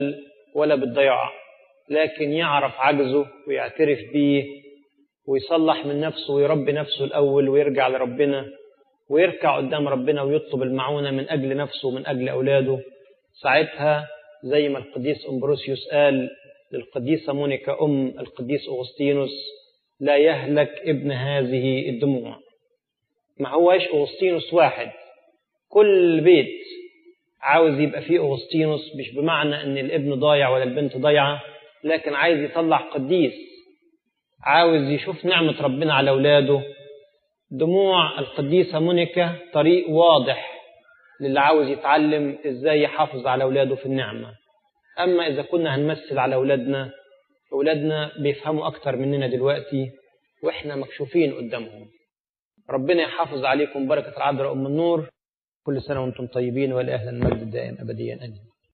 ولا بالضياع لكن يعرف عجزه ويعترف بيه ويصلح من نفسه ويربي نفسه الأول ويرجع لربنا ويركع قدام ربنا ويطلب المعونة من أجل نفسه ومن أجل أولاده ساعتها زي ما القديس أمبروسيوس قال للقديسة مونيكا أم القديس أغسطينوس لا يهلك ابن هذه الدموع ما هواش أغسطينوس واحد كل بيت عاوز يبقى فيه أغسطينوس مش بمعنى أن الابن ضايع ولا البنت ضايعة لكن عايز يطلع قديس عاوز يشوف نعمة ربنا على أولاده دموع القديسة مونيكا طريق واضح للي عاوز يتعلم ازاي يحافظ على أولاده في النعمة أما إذا كنا هنمثل على أولادنا أولادنا بيفهموا أكتر مننا دلوقتي وإحنا مكشوفين قدامهم ربنا يحافظ عليكم بركة العذراء أم النور كل سنة وأنتم طيبين ولأهل المجد الدائم أبديا أمين